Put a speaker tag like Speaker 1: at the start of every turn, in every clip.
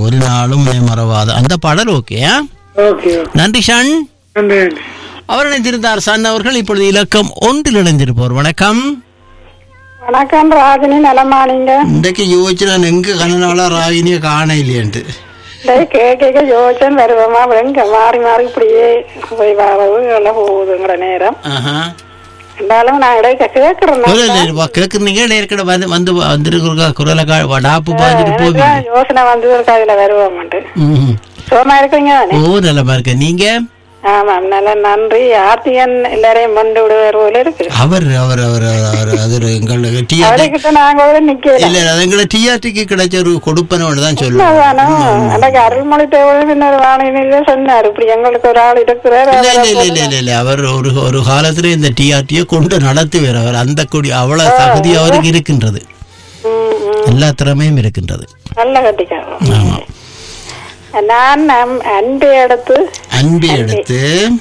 Speaker 1: ஒரு நாளும் உன்னை மறவாத அந்த பாடல் ஓகே
Speaker 2: ஓகே
Speaker 1: நன்றி ஷான்
Speaker 2: நன்றி நன்றி
Speaker 1: அவர் இணைந்திருந்தார் சன் அவர்கள் இப்பொழுது இலக்கம் ஒன்றில் இணைந்திருப்போர் வணக்கம்
Speaker 3: வணக்கம் ராஜினி நலமா நீங்க
Speaker 1: இன்றைக்கு யோசிச்சு நான் எங்க கண்ணனால ராகினிய காண இல்லையன்ட்டு
Speaker 3: டேய் கேட்க யோசன் வருவமா எங்க மாறி மாறி இப்படியே போய் வரவு எல்லாம் போகுதுங்கிற நேரம்
Speaker 1: ஆஹா
Speaker 3: இருந்தாலும் நான் இடையே கேட்கறேன்
Speaker 1: இல்ல, இல்ல, இல்ல, கேக்குறீங்க ஏற்கனவே வந்து வந்து வந்திருக்க குரலை கா- டாப்பு பார்த்துட்டு போவீங்க
Speaker 3: யோசனை வந்து அதுல வருவோம்ட்டு
Speaker 1: ம்.
Speaker 3: சுகமா இருக்கீங்க தானே
Speaker 1: ஓ நல்லமா இருக்க நீங்க
Speaker 3: ஆமாம் நல்ல நன்றி ஆர்த்தியன் எல்லாரையும் கொண்டு விடுவார் போல இருக்கு
Speaker 1: அவர் அவர் அவர் அவர் அது ஒரு எங்களுக்கு டிஆர்டி
Speaker 3: அவர்கிட்ட நாங்க கூட நிக்கல
Speaker 1: இல்ல அது எங்களை டிஆர்டிக்கு கிடைச்ச ஒரு கொடுப்பனோட தான் சொல்லுவோம்
Speaker 3: அதானோ அன்றைக்கு அருள்மொழி தேவன் இன்னொரு வாணியில சொன்னார் இப்படி எங்களுக்கு ஒரு ஆள் இருக்கிறார்
Speaker 1: இல்ல இல்ல
Speaker 3: அவரை
Speaker 1: இல்ல இல்ல இல்ல இல்ல அவர் ஒரு ஒரு காலத்துல இந்த டிஆர்டியை கொண்டு நடத்துவார் அவர் அந்த கொடி அவ்வளவு தகுதி அவருக்கு இருக்கின்றது
Speaker 3: ம், ம்.
Speaker 1: எல்லா திறமையும் இருக்கின்றது
Speaker 3: நல்ல கட்டிக்காரன்
Speaker 1: ஆமா
Speaker 3: நான் நம் அன்பை எடுத்து
Speaker 1: அன்பை எடுத்து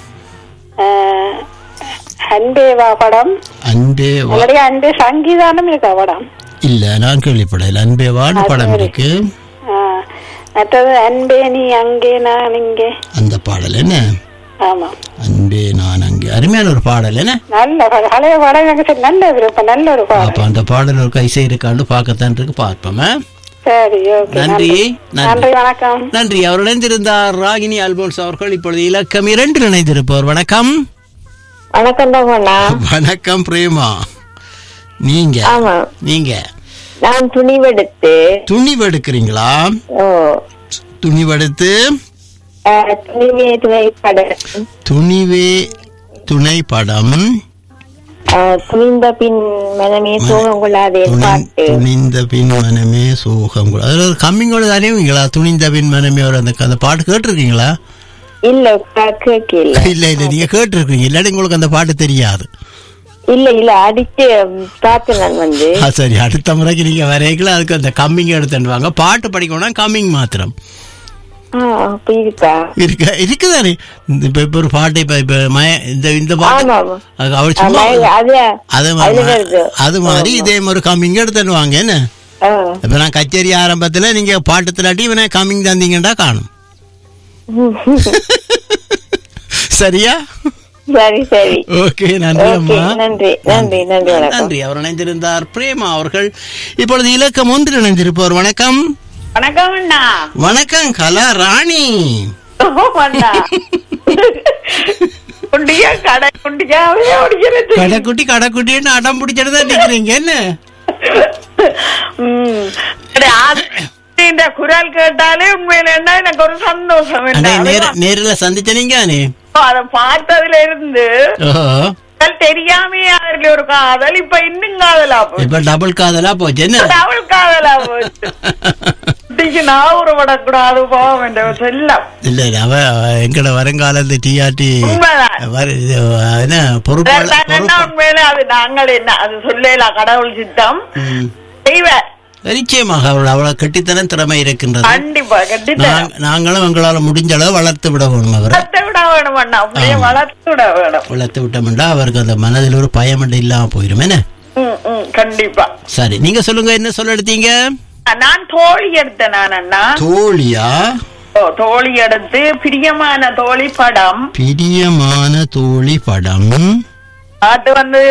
Speaker 3: அஹ், அன்பே வா படம்
Speaker 1: அன்பே வா
Speaker 3: அல்லது அன்பே சங்கீதானம் இருக்கா படம்
Speaker 1: இல்ல நான் கேள்விப்படல அன்பே வான்னு படம் இருக்கு
Speaker 3: அஹ், மற்றது அன்பே நீ அங்கே நான் இங்கே
Speaker 1: அந்த பாடல் என்ன
Speaker 3: ஆமா
Speaker 1: அன்பே நான் அங்கே அருமையான ஒரு பாடல் என்ன
Speaker 3: நல்ல படம் பழைய படம் எனக்கு சரி நல்ல விருப்பம் நல்ல ஒரு பாடம்
Speaker 1: அப்ப அந்த பாடல் ஒரு கைசை இருக்காண்டு பார்க்கத்தான் இருக்கு பார்ப்போம் ஆ?
Speaker 3: சரி ஓகே
Speaker 1: நன்றி நன்றி
Speaker 3: நன்றி வணக்கம்
Speaker 1: நன்றி அவர் இணைந்திருந்தார் ராகினி அல்போன்ஸ் அவர்கள் இப்பொழுது இலக்கம் இரண்டு இணைந்திருப்பவர் வணக்கம்
Speaker 4: வணக்கம் தான்
Speaker 1: வணக்கம் பிரேமா நீங்க
Speaker 4: ஆமா
Speaker 1: நீங்க
Speaker 4: நான் துணிவெடுத்து
Speaker 1: துணிவெடுக்கிறீங்களா
Speaker 4: ஓ
Speaker 1: துணிவெடுத்து
Speaker 4: அஹ், துணிவே துணை படம்
Speaker 1: துணிவே துணை படம்
Speaker 4: அஹ், துணிந்த பின் மனமே சோகம் கொள்ளாதே
Speaker 1: துணி-
Speaker 4: பாட்டு
Speaker 1: துணிந்த பின் மனமே சோகம் கூட அதுல ஒரு கம்மிங்கோட அறிவீங்களா துணிந்த பின் மனமே ஒரு அந்த அந்த பாட்டு கேட்டிருக்கீங்களா
Speaker 4: இல்ல க- கேட்கல
Speaker 1: இல்ல இல்ல நீங்க கேட்டிருக்கீங்க இல்லாட்டி உங்களுக்கு அந்த பாட்டு தெரியாது
Speaker 4: இல்ல இல்ல அடிச்சு பார்த்தேன் நான் வந்து
Speaker 1: ஆ, சரி அடுத்த முறைக்கு நீங்க வரைக்கல அதுக்கு அந்த கம்மிங் எடுத்துட்டு வாங்க பாட்டு படிக்கணும்னா கம்மிங் மாத்திரம்
Speaker 4: ஆ, அப்ப இருக்கா
Speaker 1: இருக்க இருக்குதானே இந்த இப்ப இப்ப ஒரு பாட்டு இப்ப இப்ப மய இந்த இந்த பாட்டு
Speaker 4: ஆமா ஆமா
Speaker 1: அது அவர் சும்மா
Speaker 4: ஆமா, அது
Speaker 1: அது
Speaker 4: அதுல
Speaker 1: மாதிரி
Speaker 4: வருது.
Speaker 1: அது மாதிரி இதே மாதிரி கம்மிங் எடுத்துட்டு வாங்க என்ன
Speaker 4: ஆ.
Speaker 1: இப்ப நான் கச்சேரி ஆரம்பத்துல நீங்க பாட்டு திலாட்டி இவனை கம்மிங் தந்தீங்கன்னா காணும் சரியா
Speaker 4: சரி சரி
Speaker 1: ஓகே நன்றி
Speaker 4: ஓகே
Speaker 1: அம்மா
Speaker 4: நன்றி நன்றி நன்றி வணக்கம்
Speaker 1: நன்றி அவர் இணைந்திருந்தார் பிரேமா அவர்கள் இப்பொழுது இலக்கம் ஒன்றில் இணைந்திருப்பவர் வணக்கம்
Speaker 5: வணக்கம் அண்ணா
Speaker 1: வணக்கம் கலா ராணி
Speaker 5: அண்ணா குண்டியா கடை குண்டியாவே ஓடிக்கிறது
Speaker 1: கடைக்குட்டி கடைக்குட்டின்னு அடம் பிடிச்சிட்டு தான் நிக்கிறீங்க என்ன
Speaker 5: ம். சரி, அது இந்த குரல் கேட்டாலே உண்மையில என்ன எனக்கு ஒரு சந்தோஷம்
Speaker 1: அடே
Speaker 5: என்ன
Speaker 1: நேர நேர்ல சந்திச்ச நீங்க
Speaker 5: அதை பார்த்ததுல இருந்து முதல் தெரியாமே அதுல ஒரு காதல் இப்ப இன்னும் காதலா போச்சு
Speaker 1: இப்ப டபுள் காதலா போச்சு என்ன
Speaker 5: அவள் காதலா போச்சு குட்டிக்கு நான் உருவடக்கூடாது போவோம் என்ற செல்லம்
Speaker 1: இல்ல இல்ல அவ அவ எங்கட வருங்காலத்து டிஆர்டி
Speaker 5: உண்மைதான்
Speaker 1: என்ன பொறுப்பாளர்
Speaker 5: அதான் என்ன
Speaker 1: பொறுப்பு
Speaker 5: உண்மையில அது நாங்கள் என்ன அது சொல்லலாம் கடவுள் சித்தம்
Speaker 1: ம்.
Speaker 5: செய்வார்
Speaker 1: நிச்சயமாக அவள் அவ்வளவு கெட்டித்தனம் திறமை இருக்கின்றது
Speaker 5: கண்டிப்பா கண்டிப்பா
Speaker 1: நாங்க- நாங்களும் எங்களால முடிஞ்ச அளவு வளர்த்து விட வேணும் அவரை
Speaker 5: வளர்த்து விட வேணும் அண்ணா அப்படியே வளர்த்து விட வேணும்
Speaker 1: வளர்த்து விட்டோம்னா அவருக்கு அந்த மனதில் ஒரு பயம் இல்லாம போயிடும் என்ன
Speaker 5: ம், ம், கண்டிப்பா
Speaker 1: சரி நீங்க சொல்லுங்க என்ன சொல்ல எடுத்தீங்க
Speaker 5: நான் தோழி எடுத்தேன் நான் அண்ணா
Speaker 1: தோழியா
Speaker 5: ஓ, தோழி எடுத்து பிரியமான தோழி படம்
Speaker 1: பிரியமான தோழி படம்
Speaker 5: அது வந்து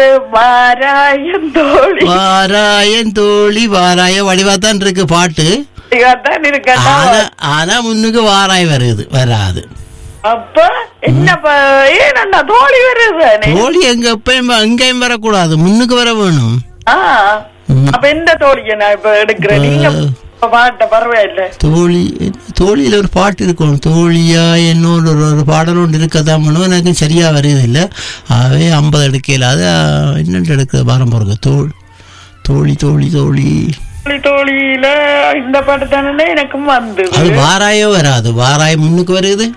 Speaker 5: வாராயம் தோழி
Speaker 1: வாராயன் தோழி வாராய வடிவாத்தான் இருக்கு பாட்டு
Speaker 5: தான் இருக்கட்டா
Speaker 1: ஆனா ஆனா முன்னுக்கு வாராய் வருது வராது
Speaker 5: அப்ப என்ன ப- ஏன் அண்ணா தோழி வருது
Speaker 1: தோழி எங்க எப்பயும் எங்கேயும் வரக்கூடாது முன்னுக்கு வர வேணும்
Speaker 5: ஆ
Speaker 1: ம்.
Speaker 5: அப்ப எந்த தோழியை நான் இப்ப எடுக்கிறேன் நீங்க இப்ப பாட்ட பரவாயில்ல
Speaker 1: தோழி தோழியில ஒரு பாட்டு இருக்கும் தோழியா என்னோட ஒரு ஒரு பாடல் ஒன்று இருக்கதான் பண்ணுவோம் எனக்கு சரியா வருது இல்லை அவே ஐம்பது எடுக்கல அது என்னென்று எடுக்க வாரம் போறது தோல் தோழி தோழி தோழி
Speaker 5: தோழி தோழியில இந்த பாட்டு தானே எனக்கும் வந்தது
Speaker 1: அது வாராயோ வராது வாராய் முன்னுக்கு வருது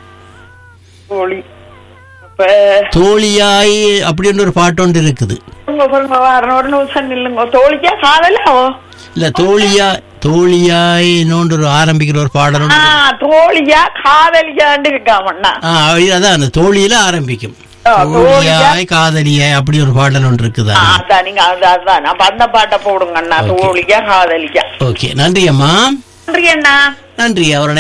Speaker 5: தோழி அப்ப
Speaker 1: தோழியாய் அப்படின்னு ஒரு பாட்டு ஒன்று இருக்குது
Speaker 5: உங்க சொல்லுங்க வாரம் ஒரு நிமிஷம் நில்லுங்க தோழிக்கா காதலாவோ
Speaker 1: இல்ல தோழியா தோழியாய் இன்னொன்று ஒரு ஆரம்பிக்கிற ஒரு பாடல் ஒன்று
Speaker 5: ஆ தோழியா காதலியாண்டு இருக்காமண்ணா
Speaker 1: ஆ, அதான் அந்த தோழியில ஆரம்பிக்கும்
Speaker 5: ஆ, தோழியா
Speaker 1: தோழியாய் காதலியாய் அப்படி ஒரு பாடல் ஒன்று இருக்குதா
Speaker 5: ஆ, அதான் நீங்க அது அதான் அப்ப அந்த பாட்டை போடுங்க அண்ணா தோழியா காதலியா
Speaker 1: ஓகே நன்றி அம்மா
Speaker 5: நன்றி அண்ணா
Speaker 1: நன்றி அவருடைய